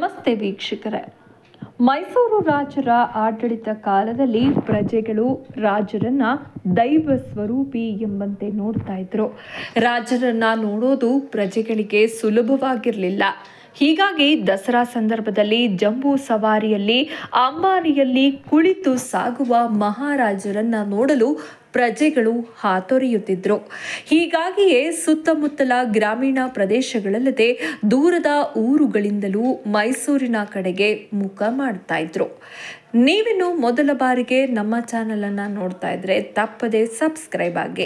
ನಮಸ್ತೆ ವೀಕ್ಷಕರೇ ಮೈಸೂರು ರಾಜರ ಆಡಳಿತ ಕಾಲದಲ್ಲಿ ಪ್ರಜೆಗಳು ರಾಜರನ್ನ ದೈವ ಸ್ವರೂಪಿ ಎಂಬಂತೆ ನೋಡ್ತಾ ಇದ್ರು ರಾಜರನ್ನ ನೋಡೋದು ಪ್ರಜೆಗಳಿಗೆ ಸುಲಭವಾಗಿರಲಿಲ್ಲ ಹೀಗಾಗಿ ದಸರಾ ಸಂದರ್ಭದಲ್ಲಿ ಜಂಬೂ ಸವಾರಿಯಲ್ಲಿ ಅಂಬಾರಿಯಲ್ಲಿ ಕುಳಿತು ಸಾಗುವ ಮಹಾರಾಜರನ್ನ ನೋಡಲು ಪ್ರಜೆಗಳು ಹಾತೊರೆಯುತ್ತಿದ್ರು ಹೀಗಾಗಿಯೇ ಸುತ್ತಮುತ್ತಲ ಗ್ರಾಮೀಣ ಪ್ರದೇಶಗಳಲ್ಲದೆ ದೂರದ ಊರುಗಳಿಂದಲೂ ಮೈಸೂರಿನ ಕಡೆಗೆ ಮುಖ ಮಾಡ್ತಾ ಇದ್ರು ನೀವಿನ್ನು ಮೊದಲ ಬಾರಿಗೆ ನಮ್ಮ ಚಾನಲನ್ನು ನೋಡ್ತಾ ಇದ್ರೆ ತಪ್ಪದೆ ಸಬ್ಸ್ಕ್ರೈಬ್ ಆಗಿ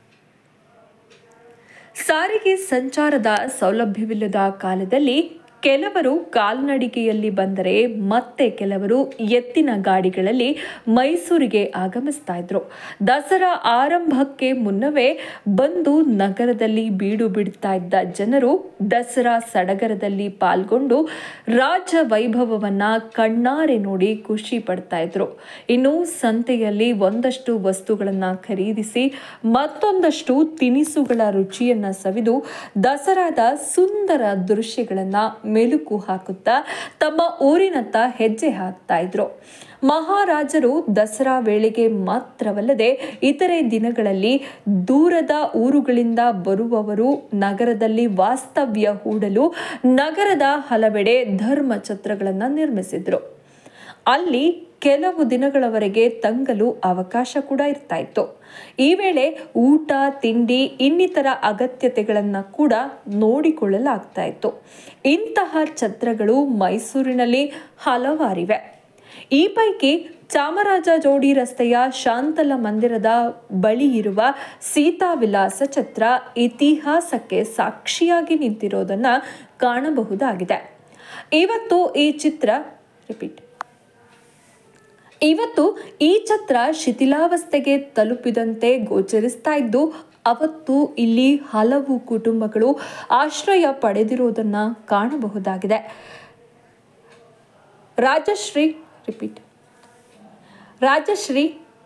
ಸಾರಿಗೆ ಸಂಚಾರದ ಸೌಲಭ್ಯವಿಲ್ಲದ ಕಾಲದಲ್ಲಿ ಕೆಲವರು ಕಾಲ್ನಡಿಗೆಯಲ್ಲಿ ಬಂದರೆ ಮತ್ತೆ ಕೆಲವರು ಎತ್ತಿನ ಗಾಡಿಗಳಲ್ಲಿ ಮೈಸೂರಿಗೆ ಆಗಮಿಸ್ತಾ ಇದ್ರು ದಸರಾ ಆರಂಭಕ್ಕೆ ಮುನ್ನವೇ ಬಂದು ನಗರದಲ್ಲಿ ಬೀಡು ಬಿಡ್ತಾ ಇದ್ದ ಜನರು ದಸರಾ ಸಡಗರದಲ್ಲಿ ಪಾಲ್ಗೊಂಡು ರಾಜ ವೈಭವವನ್ನ ಕಣ್ಣಾರೆ ನೋಡಿ ಖುಷಿ ಪಡ್ತಾ ಇದ್ರು ಇನ್ನು ಸಂತೆಯಲ್ಲಿ ಒಂದಷ್ಟು ವಸ್ತುಗಳನ್ನ ಖರೀದಿಸಿ ಮತ್ತೊಂದಷ್ಟು ತಿನಿಸುಗಳ ರುಚಿಯನ್ನ ಸವಿದು ದಸರಾದ ಸುಂದರ ದೃಶ್ಯಗಳನ್ನ ಮೆಲುಕು ಹಾಕುತ್ತಾ ತಮ್ಮ ಊರಿನತ್ತ ಹೆಜ್ಜೆ ಹಾಕ್ತಾ ಇದ್ರು ಮಹಾರಾಜರು ದಸರಾ ವೇಳೆಗೆ ಮಾತ್ರವಲ್ಲದೆ ಇತರೆ ದಿನಗಳಲ್ಲಿ ದೂರದ ಊರುಗಳಿಂದ ಬರುವವರು ನಗರದಲ್ಲಿ ವಾಸ್ತವ್ಯ ಹೂಡಲು ನಗರದ ಹಲವೆಡೆ ಧರ್ಮ ಛತ್ರಗಳನ್ನು ನಿರ್ಮಿಸಿದ್ರು ಅಲ್ಲಿ ಕೆಲವು ದಿನಗಳವರೆಗೆ ತಂಗಲು ಅವಕಾಶ ಕೂಡ ಇರ್ತಾ ಇತ್ತು ಈ ವೇಳೆ ಊಟ ತಿಂಡಿ ಇನ್ನಿತರ ಅಗತ್ಯತೆಗಳನ್ನು ಕೂಡ ನೋಡಿಕೊಳ್ಳಲಾಗ್ತಾ ಇತ್ತು ಇಂತಹ ಛತ್ರಗಳು ಮೈಸೂರಿನಲ್ಲಿ ಹಲವಾರಿವೆ ಈ ಪೈಕಿ ಚಾಮರಾಜ ಜೋಡಿ ರಸ್ತೆಯ ಶಾಂತಲ ಮಂದಿರದ ಬಳಿ ಇರುವ ಸೀತಾವಿಲಾಸ ಛತ್ರ ಇತಿಹಾಸಕ್ಕೆ ಸಾಕ್ಷಿಯಾಗಿ ನಿಂತಿರೋದನ್ನ ಕಾಣಬಹುದಾಗಿದೆ ಇವತ್ತು ಈ ಚಿತ್ರ ರಿಪೀಟ್ ಇವತ್ತು ಈ ಛತ್ರ ಶಿಥಿಲಾವಸ್ಥೆಗೆ ತಲುಪಿದಂತೆ ಗೋಚರಿಸ್ತಾ ಇದ್ದು ಅವತ್ತು ಇಲ್ಲಿ ಹಲವು ಕುಟುಂಬಗಳು ಆಶ್ರಯ ಪಡೆದಿರುವುದನ್ನ ಕಾಣಬಹುದಾಗಿದೆ ರಾಜಶ್ರೀ ರಿಪೀಟ್ ರಾಜಶ್ರೀ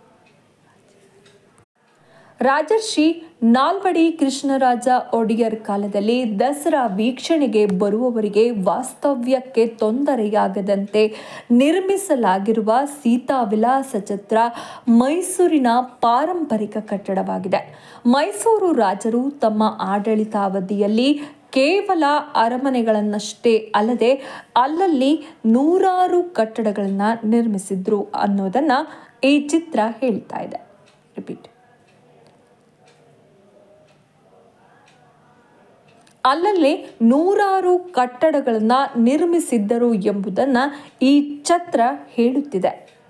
ರಾಜರ್ಷಿ ನಾಲ್ವಡಿ ಕೃಷ್ಣರಾಜ ಒಡೆಯರ್ ಕಾಲದಲ್ಲಿ ದಸರಾ ವೀಕ್ಷಣೆಗೆ ಬರುವವರಿಗೆ ವಾಸ್ತವ್ಯಕ್ಕೆ ತೊಂದರೆಯಾಗದಂತೆ ನಿರ್ಮಿಸಲಾಗಿರುವ ಸೀತಾವಿಲಾಸ ಛತ್ರ ಮೈಸೂರಿನ ಪಾರಂಪರಿಕ ಕಟ್ಟಡವಾಗಿದೆ ಮೈಸೂರು ರಾಜರು ತಮ್ಮ ಆಡಳಿತಾವಧಿಯಲ್ಲಿ ಕೇವಲ ಅರಮನೆಗಳನ್ನಷ್ಟೇ ಅಲ್ಲದೆ ಅಲ್ಲಲ್ಲಿ ನೂರಾರು ಕಟ್ಟಡಗಳನ್ನು ನಿರ್ಮಿಸಿದ್ರು ಅನ್ನೋದನ್ನ ಈ ಚಿತ್ರ ಹೇಳ್ತಾ ಇದೆ ರಿಪೀಟ್ ಅಲ್ಲಲ್ಲಿ ನೂರಾರು ಕಟ್ಟಡಗಳನ್ನು ನಿರ್ಮಿಸಿದ್ದರು ಎಂಬುದನ್ನು ಈ ಛತ್ರ ಹೇಳುತ್ತಿದೆ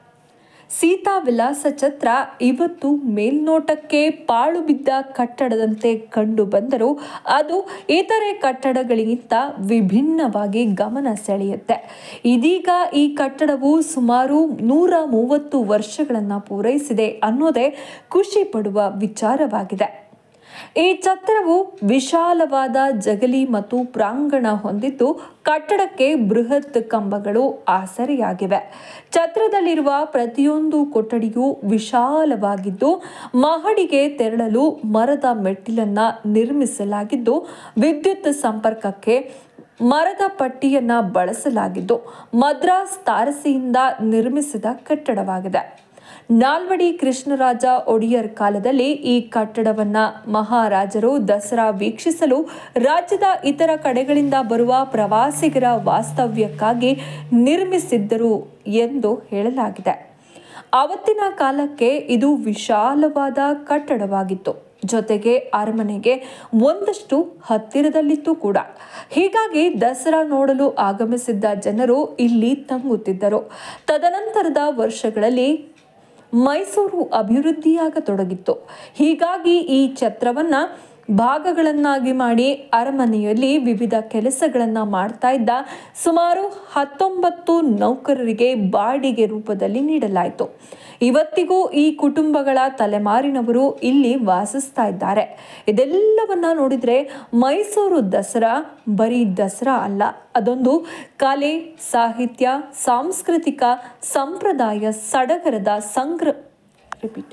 ಸೀತಾವಿಲಾಸ ಛತ್ರ ಇವತ್ತು ಮೇಲ್ನೋಟಕ್ಕೆ ಪಾಳು ಬಿದ್ದ ಕಟ್ಟಡದಂತೆ ಕಂಡು ಬಂದರೂ ಅದು ಇತರೆ ಕಟ್ಟಡಗಳಿಗಿಂತ ವಿಭಿನ್ನವಾಗಿ ಗಮನ ಸೆಳೆಯುತ್ತೆ ಇದೀಗ ಈ ಕಟ್ಟಡವು ಸುಮಾರು ನೂರ ಮೂವತ್ತು ವರ್ಷಗಳನ್ನು ಪೂರೈಸಿದೆ ಅನ್ನೋದೇ ಖುಷಿ ಪಡುವ ವಿಚಾರವಾಗಿದೆ ಈ ಛತ್ರವು ವಿಶಾಲವಾದ ಜಗಲಿ ಮತ್ತು ಪ್ರಾಂಗಣ ಹೊಂದಿದ್ದು ಕಟ್ಟಡಕ್ಕೆ ಬೃಹತ್ ಕಂಬಗಳು ಆಸರೆಯಾಗಿವೆ ಛತ್ರದಲ್ಲಿರುವ ಪ್ರತಿಯೊಂದು ಕೊಠಡಿಯು ವಿಶಾಲವಾಗಿದ್ದು ಮಹಡಿಗೆ ತೆರಳಲು ಮರದ ಮೆಟ್ಟಿಲನ್ನ ನಿರ್ಮಿಸಲಾಗಿದ್ದು ವಿದ್ಯುತ್ ಸಂಪರ್ಕಕ್ಕೆ ಮರದ ಪಟ್ಟಿಯನ್ನ ಬಳಸಲಾಗಿದ್ದು ಮದ್ರಾಸ್ ತಾರಸಿಯಿಂದ ನಿರ್ಮಿಸಿದ ಕಟ್ಟಡವಾಗಿದೆ ನಾಲ್ವಡಿ ಕೃಷ್ಣರಾಜ ಒಡೆಯರ್ ಕಾಲದಲ್ಲಿ ಈ ಕಟ್ಟಡವನ್ನ ಮಹಾರಾಜರು ದಸರಾ ವೀಕ್ಷಿಸಲು ರಾಜ್ಯದ ಇತರ ಕಡೆಗಳಿಂದ ಬರುವ ಪ್ರವಾಸಿಗರ ವಾಸ್ತವ್ಯಕ್ಕಾಗಿ ನಿರ್ಮಿಸಿದ್ದರು ಎಂದು ಹೇಳಲಾಗಿದೆ ಅವತ್ತಿನ ಕಾಲಕ್ಕೆ ಇದು ವಿಶಾಲವಾದ ಕಟ್ಟಡವಾಗಿತ್ತು ಜೊತೆಗೆ ಅರಮನೆಗೆ ಒಂದಷ್ಟು ಹತ್ತಿರದಲ್ಲಿತ್ತು ಕೂಡ ಹೀಗಾಗಿ ದಸರಾ ನೋಡಲು ಆಗಮಿಸಿದ್ದ ಜನರು ಇಲ್ಲಿ ತಂಗುತ್ತಿದ್ದರು ತದನಂತರದ ವರ್ಷಗಳಲ್ಲಿ ಮೈಸೂರು ಅಭಿವೃದ್ಧಿಯಾಗತೊಡಗಿತ್ತು ಹೀಗಾಗಿ ಈ ಛತ್ರವನ್ನ ಭಾಗಗಳನ್ನಾಗಿ ಮಾಡಿ ಅರಮನೆಯಲ್ಲಿ ವಿವಿಧ ಕೆಲಸಗಳನ್ನು ಮಾಡ್ತಾ ಇದ್ದ ಸುಮಾರು ಹತ್ತೊಂಬತ್ತು ನೌಕರರಿಗೆ ಬಾಡಿಗೆ ರೂಪದಲ್ಲಿ ನೀಡಲಾಯಿತು ಇವತ್ತಿಗೂ ಈ ಕುಟುಂಬಗಳ ತಲೆಮಾರಿನವರು ಇಲ್ಲಿ ವಾಸಿಸ್ತಾ ಇದ್ದಾರೆ ಇದೆಲ್ಲವನ್ನ ನೋಡಿದ್ರೆ ಮೈಸೂರು ದಸರಾ ಬರೀ ದಸರಾ ಅಲ್ಲ ಅದೊಂದು ಕಲೆ ಸಾಹಿತ್ಯ ಸಾಂಸ್ಕೃತಿಕ ಸಂಪ್ರದಾಯ ಸಡಗರದ ಸಂಗ್ರ ರಿಪೀಟ್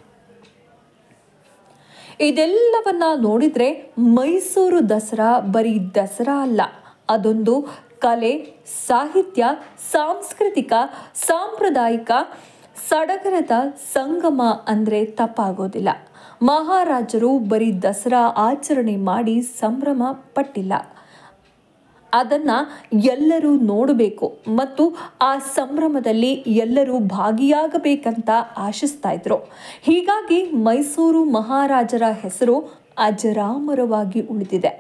ಇದೆಲ್ಲವನ್ನ ನೋಡಿದ್ರೆ ಮೈಸೂರು ದಸರಾ ಬರೀ ದಸರಾ ಅಲ್ಲ ಅದೊಂದು ಕಲೆ ಸಾಹಿತ್ಯ ಸಾಂಸ್ಕೃತಿಕ ಸಾಂಪ್ರದಾಯಿಕ ಸಡಗರದ ಸಂಗಮ ಅಂದರೆ ತಪ್ಪಾಗೋದಿಲ್ಲ ಮಹಾರಾಜರು ಬರೀ ದಸರಾ ಆಚರಣೆ ಮಾಡಿ ಸಂಭ್ರಮ ಪಟ್ಟಿಲ್ಲ ಅದನ್ನು ಎಲ್ಲರೂ ನೋಡಬೇಕು ಮತ್ತು ಆ ಸಂಭ್ರಮದಲ್ಲಿ ಎಲ್ಲರೂ ಭಾಗಿಯಾಗಬೇಕಂತ ಆಶಿಸ್ತಾ ಇದ್ರು ಹೀಗಾಗಿ ಮೈಸೂರು ಮಹಾರಾಜರ ಹೆಸರು ಅಜರಾಮರವಾಗಿ ಉಳಿದಿದೆ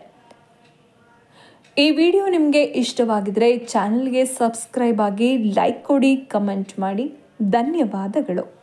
ಈ ವಿಡಿಯೋ ನಿಮಗೆ ಇಷ್ಟವಾಗಿದ್ರೆ ಚಾನಲ್ಗೆ ಸಬ್ಸ್ಕ್ರೈಬ್ ಆಗಿ ಲೈಕ್ ಕೊಡಿ ಕಮೆಂಟ್ ಮಾಡಿ ಧನ್ಯವಾದಗಳು